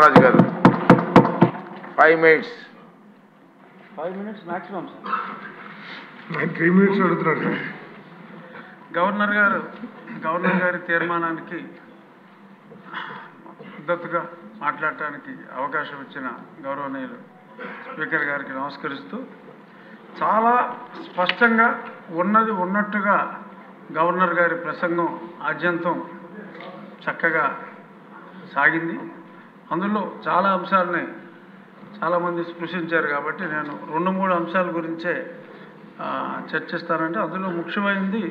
Krishnaraju garu five minutes five minutes maximum sir ఆయన three minutes అడుగుతున్నాడు sir governor garu governor గారి తీర్మానానికి మద్దతుగా మాట్లాడటానికి అవకాశం ఇచ్చిన గౌరవనీయులు స్పీకర్ గారికి నమస్కరిస్తూ చాలా స్పష్టంగా ఉన్నది ఉన్నట్టుగా గవర్నర్ గారి ప్రసంగం ఆద్యంతం చక్కగా సాగింది అందులో చాలా అంశాలని చాలామంది స్పృశించారు కాబట్టి నేను రెండు మూడు అంశాల గురించే ఆ, చర్చిస్తానంటే అందులో ముఖ్యమైనది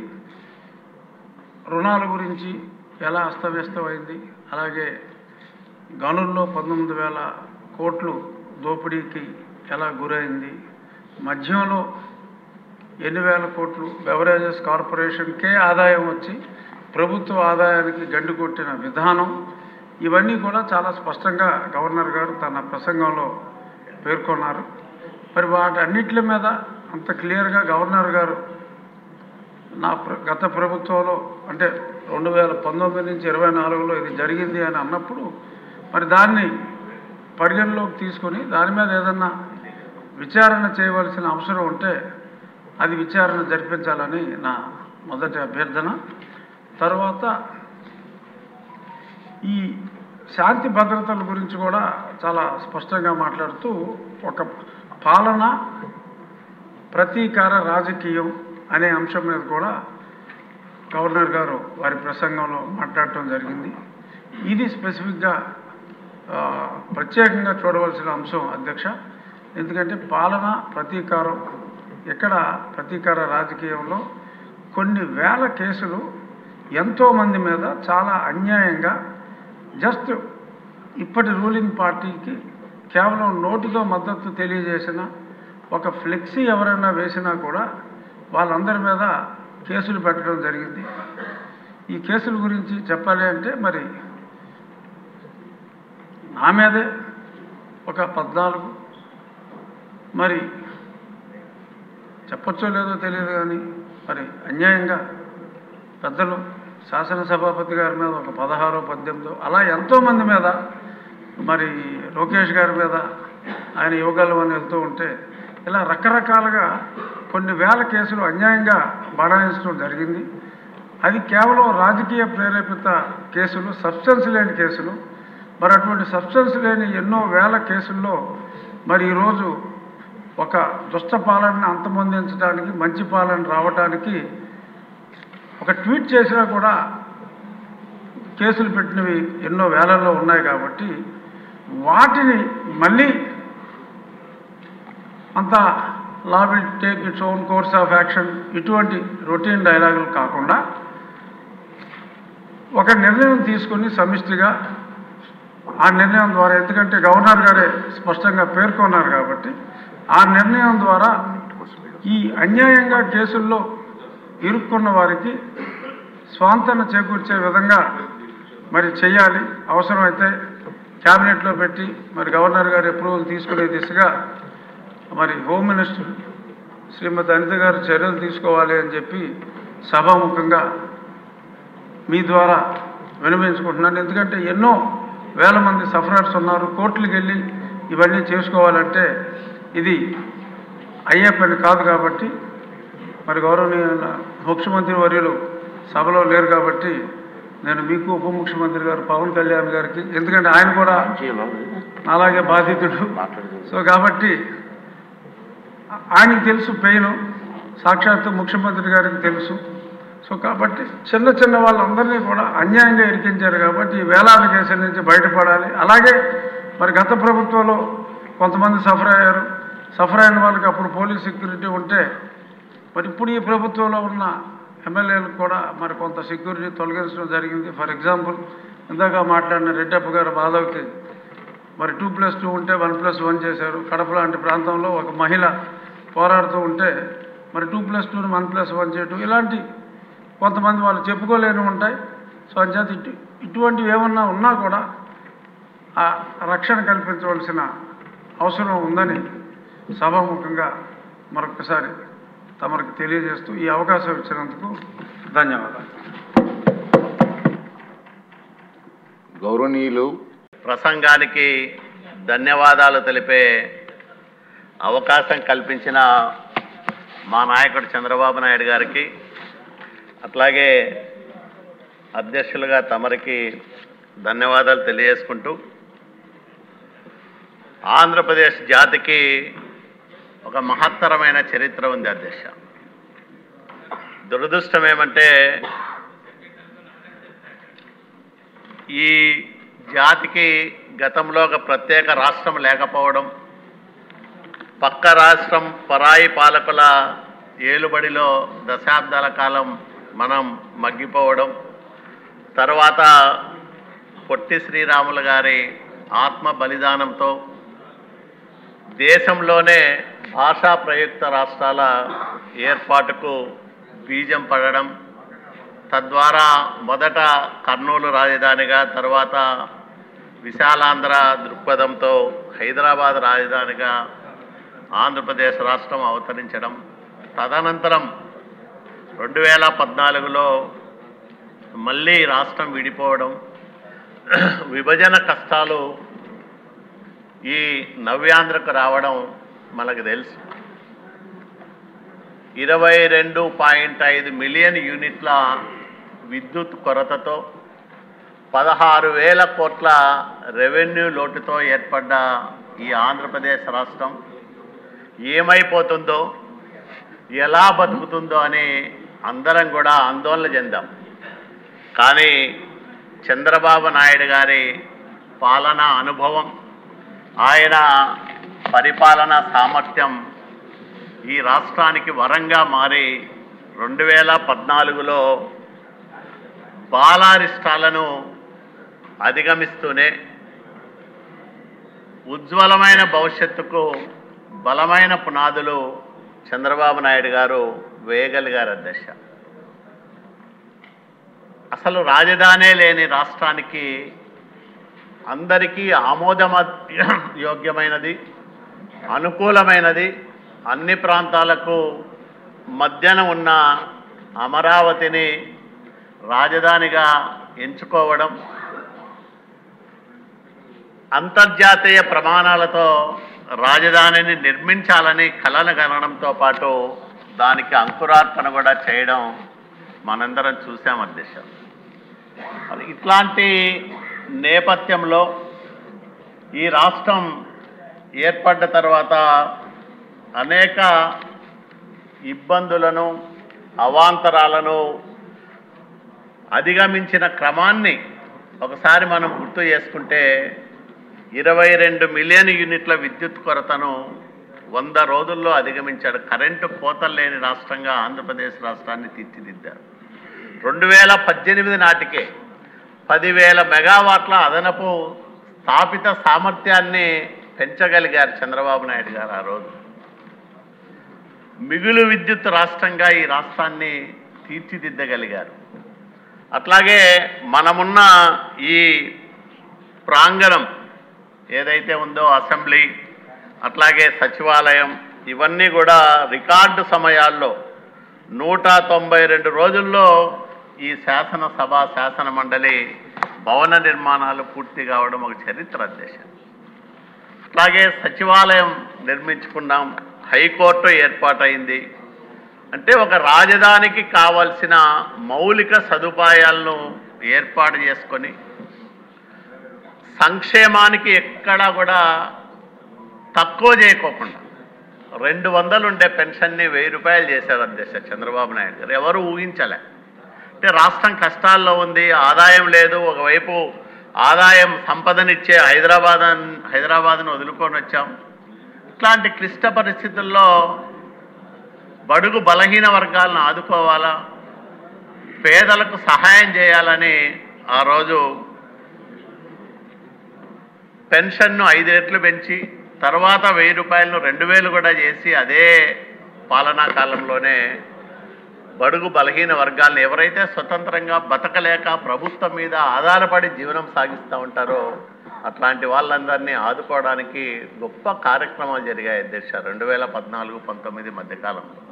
రుణాల గురించి ఎలా అస్తవ్యస్తమైంది అలాగే గనుల్లో పంతొమ్మిది వేల కోట్లు దోపిడీకి ఎలా గురైంది మద్యంలో ఎన్ని వేల కోట్లు బెవరేజెస్ కార్పొరేషన్కే ఆదాయం వచ్చి ప్రభుత్వ ఆదాయానికి గండి కొట్టిన విధానం ఇవన్నీ కూడా చాలా స్పష్టంగా గవర్నర్ గారు తన ప్రసంగంలో పేర్కొన్నారు మరి వాటన్నిటి మీద అంత క్లియర్గా గవర్నర్ గారు నా ప్ర- గత ప్రభుత్వంలో అంటే రెండు వేల పంతొమ్మిది నుంచి ఇరవై నాలుగులో ఇది జరిగింది అని అన్నప్పుడు మరి దాన్ని పరిగణలోకి తీసుకొని దాని మీద ఏదన్నా విచారణ చేయవలసిన అవసరం ఉంటే అది విచారణ జరిపించాలని నా మొదటి అభ్యర్థన తర్వాత ఈ శాంతి భద్రతల గురించి కూడా చాలా స్పష్టంగా మాట్లాడుతూ ఒక పాలన ప్రతీకార రాజకీయం అనే అంశం మీద కూడా గవర్నర్ గారు వారి ప్రసంగంలో మాట్లాడటం జరిగింది ఇది స్పెసిఫిక్గా ఆ, ప్రత్యేకంగా చూడవలసిన అంశం అధ్యక్ష ఎందుకంటే పాలన ప్రతీకారం ఇక్కడ ప్రతీకార రాజకీయంలో కొన్ని వేల కేసులు ఎంతోమంది మీద చాలా అన్యాయంగా జస్ట్ ఇప్పటి రూలింగ్ పార్టీకి కేవలం నోటితో మద్దతు తెలియజేసిన ఒక ఫ్లెక్సీ ఎవరైనా వేసినా కూడా వాళ్ళందరి మీద కేసులు పెట్టడం జరిగింది ఈ కేసుల గురించి చెప్పాలి అంటే మరి నా మీదే ఒక పద్నాలుగు మరి చెప్పొచ్చో లేదో తెలియదు కానీ మరి అన్యాయంగా పెద్దలు శాసనసభాపతి గారి మీద ఒక పదహారో పద్దెనిమిదో అలా ఎంతోమంది మీద మరి లోకేష్ గారి మీద ఆయన యువగలం అని వెళ్తూ ఉంటే ఇలా రకరకాలుగా కొన్ని వేల కేసులు అన్యాయంగా బడాయించడం జరిగింది అది కేవలం రాజకీయ ప్రేరేపిత కేసులు సబ్స్టెన్స్ లేని కేసులు మరి అటువంటి సబ్స్టెన్స్ లేని ఎన్నో వేల కేసుల్లో మరి ఈరోజు ఒక దుష్ట పాలనని అంతమొందించడానికి మంచి పాలన రావటానికి ఒక ట్వీట్ చేసినా కూడా కేసులు పెట్టినవి ఎన్నో వేలల్లో ఉన్నాయి కాబట్టి వాటిని మళ్ళీ అంత law will take its own course of action ఇటువంటి రొటీన్ డైలాగులు కాకుండా ఒక నిర్ణయం తీసుకొని సమిష్టిగా ఆ నిర్ణయం ద్వారా ఎందుకంటే గవర్నర్ గారే స్పష్టంగా పేర్కొన్నారు కాబట్టి ఆ నిర్ణయం ద్వారా ఈ అన్యాయంగా కేసుల్లో ఇరుక్కున్న వారికి స్వాంతన చేకూర్చే విధంగా మరి చేయాలి అవసరమైతే క్యాబినెట్లో పెట్టి మరి గవర్నర్ గారి అప్రూవల్ తీసుకునే దిశగా మరి హోమ్ మినిస్టర్ శ్రీమతి అనిత గారు చర్యలు తీసుకోవాలి అని చెప్పి సభాముఖంగా మీ ద్వారా వినవించుకుంటున్నాను ఎందుకంటే ఎన్నో వేల మంది సఫరర్స్ ఉన్నారు కోర్టులకు వెళ్ళి ఇవన్నీ చేసుకోవాలంటే ఇది అయ్యే పని కాదు కాబట్టి మరి గౌరవనీయ ముఖ్యమంత్రి వర్యులు సభలో లేరు కాబట్టి నేను మీకు ఉప ముఖ్యమంత్రి గారు పవన్ కళ్యాణ్ గారికి ఎందుకంటే ఆయన కూడా అలాగే బాధితుడు సో కాబట్టి ఆ- ఆయనకి తెలుసు పెయిన్ సాక్షాత్తు ముఖ్యమంత్రి గారికి తెలుసు సో కాబట్టి చిన్న చిన్న వాళ్ళందరినీ కూడా అన్యాయంగా ఇరికించారు కాబట్టి ఈ వేలాది కేసుల నుంచి బయటపడాలి అలాగే మరి గత ప్రభుత్వంలో కొంతమంది సఫర్ అయ్యారు సఫర్ అయిన వాళ్ళకి అప్పుడు పోలీస్ సెక్యూరిటీ ఉంటే మరి ఇప్పుడు ఈ ప్రభుత్వంలో ఉన్న ఎమ్మెల్యేలకు కూడా మరి కొంత సెక్యూరిటీ తొలగించడం జరిగింది ఫర్ ఎగ్జాంపుల్ ఇందాక మాట్లాడిన రెడ్డప్ప గారు మాధవ్కి మరి టూ ప్లస్ టూ ఉంటే వన్ ప్లస్ వన్ చేశారు కడప లాంటి ప్రాంతంలో ఒక మహిళ పోరాడుతూ ఉంటే మరి టూ ప్లస్ టూని వన్ ప్లస్ వన్ చేయటం ఇలాంటి కొంతమంది వాళ్ళు చెప్పుకోలేని ఉంటాయి సో అంచేత ఇటు ఇటువంటివి ఏమన్నా ఉన్నా కూడా ఆ రక్షణ కల్పించవలసిన అవసరం ఉందని సభాముఖంగా మరొకసారి తమరికి తెలియజేస్తూ ఈ అవకాశం ఇచ్చినందుకు ధన్యవాదాలు గౌరవనీయులు ప్రసంగానికి ధన్యవాదాలు తెలిపే అవకాశం కల్పించిన మా నాయకుడు చంద్రబాబు నాయుడు గారికి అట్లాగే అధ్యక్షులుగా తమరికి ధన్యవాదాలు తెలియజేసుకుంటూ ఆంధ్రప్రదేశ్ జాతికి ఒక మహత్తరమైన చరిత్ర ఉంది అధ్యక్ష దురదృష్టం ఏమంటే ఈ జాతికి గతంలో ఒక ప్రత్యేక రాష్ట్రం లేకపోవడం పక్క రాష్ట్రం పరాయి పాలకుల ఏలుబడిలో దశాబ్దాల కాలం మనం మగ్గిపోవడం తర్వాత పొట్టి శ్రీరాములు గారి ఆత్మ బలిదానంతో దేశంలోనే భాషా ప్రయుక్త రాష్ట్రాల ఏర్పాటుకు బీజం పడడం తద్వారా మొదట కర్నూలు రాజధానిగా తర్వాత విశాలాంధ్ర దృక్పథంతో హైదరాబాద్ రాజధానిగా ఆంధ్రప్రదేశ్ రాష్ట్రం అవతరించడం తదనంతరం రెండు వేల పద్నాలుగులో మళ్ళీ రాష్ట్రం విడిపోవడం విభజన కష్టాలు ఈ నవ్యాంధ్రకు రావడం మనకు తెలుసు ఇరవై రెండు పాయింట్ ఐదు మిలియన్ యూనిట్ల విద్యుత్ కొరతతో పదహారు వేల కోట్ల రెవెన్యూ లోటుతో ఏర్పడ్డ ఈ ఆంధ్రప్రదేశ్ రాష్ట్రం ఏమైపోతుందో ఎలా బతుకుతుందో అని అందరం కూడా ఆందోళన చెందాం కానీ చంద్రబాబు నాయుడు గారి పాలనా అనుభవం ఆయన పరిపాలనా సామర్థ్యం ఈ రాష్ట్రానికి వరంగా మారి రెండు వేల పద్నాలుగులో బాలారిష్టాలను అధిగమిస్తూనే ఉజ్వలమైన భవిష్యత్తుకు బలమైన పునాదులు చంద్రబాబు నాయుడు గారు వేయగలిగారు అధ్యక్ష అసలు రాజధానే లేని రాష్ట్రానికి అందరికీ ఆమోదమ యోగ్యమైనది అనుకూలమైనది అన్ని ప్రాంతాలకు మధ్యన ఉన్న అమరావతిని రాజధానిగా ఎంచుకోవడం అంతర్జాతీయ ప్రమాణాలతో రాజధానిని నిర్మించాలని కలలు కనడంతో పాటు దానికి అంకురార్పణ కూడా చేయడం మనందరం చూసాం అధ్యక్ష మరి ఇట్లాంటి నేపథ్యంలో ఈ రాష్ట్రం ఏర్పడ్డ తర్వాత అనేక ఇబ్బందులను అవాంతరాలను అధిగమించిన క్రమాన్ని ఒకసారి మనం గుర్తు చేసుకుంటే ఇరవై రెండు మిలియన్ యూనిట్ల విద్యుత్ కొరతను వంద రోజుల్లో అధిగమించాడు కరెంటు కోతలు లేని రాష్ట్రంగా ఆంధ్రప్రదేశ్ రాష్ట్రాన్ని తీర్చిదిద్దారు రెండు వేల పద్దెనిమిది నాటికే పదివేల మెగావాట్ల అదనపు స్థాపిత సామర్థ్యాన్ని పెంచగలిగారు చంద్రబాబు నాయుడు గారు ఆ రోజు మిగులు విద్యుత్ రాష్ట్రంగా ఈ రాష్ట్రాన్ని తీర్చిదిద్దగలిగారు అట్లాగే మనమున్న ఈ ప్రాంగణం ఏదైతే ఉందో అసెంబ్లీ అట్లాగే సచివాలయం ఇవన్నీ కూడా రికార్డు సమయాల్లో నూట తొంభై రెండు రోజుల్లో ఈ శాసనసభ శాసన మండలి భవన నిర్మాణాలు పూర్తి కావడం ఒక చరిత్ర అధ్యక్ష అట్లాగే సచివాలయం నిర్మించుకున్నాం హైకోర్టు ఏర్పాటైంది అంటే ఒక రాజధానికి కావలసిన మౌలిక సదుపాయాలను ఏర్పాటు చేసుకొని సంక్షేమానికి ఎక్కడా కూడా తక్కువ చేయకోకుండా రెండు వందలు ఉండే పెన్షన్ని వెయ్యి రూపాయలు చేశారు అధ్యక్ష చంద్రబాబు నాయుడు గారు ఎవరు ఊహించలే అంటే రాష్ట్రం కష్టాల్లో ఉంది ఆదాయం లేదు ఒకవైపు ఆదాయం సంపదనిచ్చే హైదరాబాద్ అన్- హైదరాబాద్ను వదులుకొని వచ్చాం ఇట్లాంటి క్లిష్ట పరిస్థితుల్లో బడుగు బలహీన వర్గాలను ఆదుకోవాలా పేదలకు సహాయం చేయాలని ఆ రోజు పెన్షన్ను ఐదు రెట్లు పెంచి తర్వాత వెయ్యి రూపాయలను రెండు వేలు కూడా చేసి అదే పాలనా కాలంలోనే బడుగు బలహీన వర్గాలను ఎవరైతే స్వతంత్రంగా బతకలేక ప్రభుత్వం మీద ఆధారపడి జీవనం సాగిస్తూ ఉంటారో అట్లాంటి వాళ్ళందరినీ ఆదుకోవడానికి గొప్ప కార్యక్రమాలు జరిగాయి అధ్యక్ష రెండు వేల పద్నాలుగు పంతొమ్మిది మధ్యకాలంలో